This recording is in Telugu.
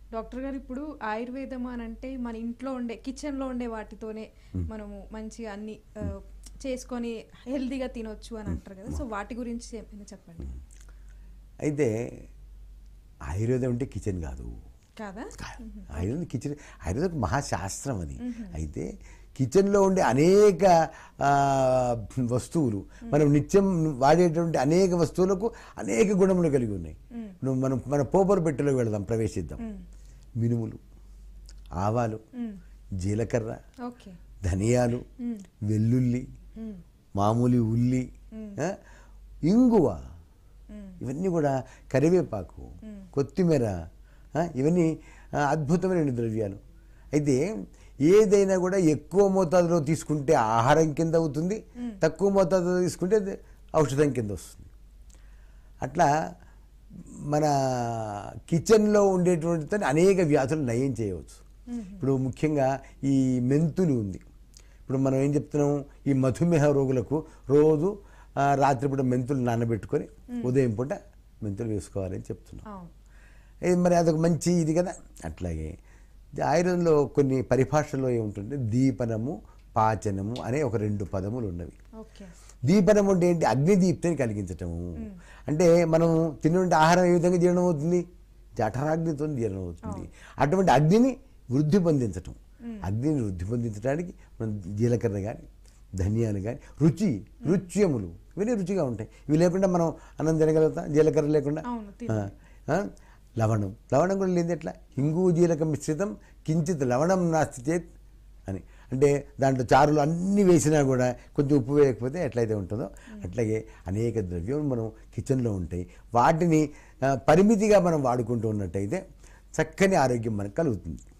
డాక్టర్ గారు ఇప్పుడు ఆయుర్వేదం అని అంటే మన ఇంట్లో ఉండే కిచెన్ లో ఉండే వాటితోనే మనము మంచిగా అన్ని ఆ, చేసుకొని హెల్దీగా తినొచ్చు అని అంటారు కదా సో వాటి గురించి ఏమైనా చెప్పండి అయితే ఆయుర్వేదం అంటే కిచెన్ కాదు కాదా ఆయుర్వేదం కిచెన్ ఆయుర్వేదం ఒక మహాశాస్త్రం అది అయితే కిచెన్లో ఉండే అనేక ఆ, వస్తువులు మనం నిత్యం వాడేటువంటి అనేక వస్తువులకు అనేక గుణములు కలిగి ఉన్నాయి నువ్వు మనం మన పోపరు పెట్టెలోకి వెళదాం ప్రవేశిద్దాం మినుములు ఆవాలు జీలకర్ర ఓకే ధనియాలు వెల్లుల్లి మామూలు ఉల్లి ఆ, ఇంగువ ఇవన్నీ కూడా కరివేపాకు కొత్తిమీర ఆ, ఇవన్నీ ఆ, అద్భుతమైన ద్రవ్యాలు అయితే ఏదైనా కూడా ఎక్కువ మోతాదులో తీసుకుంటే ఆహారం కింద అవుతుంది తక్కువ మోతాదులో తీసుకుంటే అది ఔషధం కింద వస్తుంది అట్లా మన కిచెన్లో ఉండేటువంటి అనేక వ్యాధులు నయం చేయవచ్చు ఇప్పుడు ముఖ్యంగా ఈ మెంతులు ఉంది ఇప్పుడు మనం ఏం చెప్తున్నాం ఈ మధుమేహ రోగులకు రోజు ఆ, రాత్రిపూట మెంతులు నానబెట్టుకొని ఉదయం పూట మెంతులు వేసుకోవాలని చెప్తున్నాం అవును ఇది మరి అదొక మంచి ఇది కదా అట్లాగే ఇది ఆయుర్వేదంలో కొన్ని పరిభాషల్లో ఏముంటుంటే దీపనము పాచనము అనే ఒక రెండు పదములు ఉన్నవి ఓకే దీపనం అంటే ఏంటి అగ్నిదీప్తిని కలిగించటము అంటే మనం తిన్నటువంటి ఆహారం ఏ విధంగా జీర్ణం అవుతుంది జఠరాగ్నితో జీర్ణం అవుతుంది అటువంటి అగ్నిని వృద్ధి పొందించటం అగ్నిని వృద్ధి పొందించడానికి మనం జీలకర్ర కానీ ధనియాలు కానీ రుచి రుచ్యములు ఇవన్నీ రుచిగా ఉంటాయి ఇవి లేకుండా మనం అన్నం తినగలుగుతాం జీలకర్ర లేకుండా అవును, ఆ, ఆ, లవణం లవణం కూడా లేదు ఎట్లా హింగు జీలక మిశ్రితం కించిత్ లవణం నాస్తి చేత్ అని అంటే దాంట్లో చారులు అన్నీ వేసినా కూడా కొంచెం ఉప్పు వేయకపోతే ఎట్లయితే ఉంటుందో అట్లాగే అనేక ద్రవ్యం మనం కిచెన్లో ఉంటాయి వాటిని ఆ, పరిమితిగా మనం వాడుకుంటూ ఉన్నట్టయితే చక్కని ఆరోగ్యం మనకు కలుగుతుంది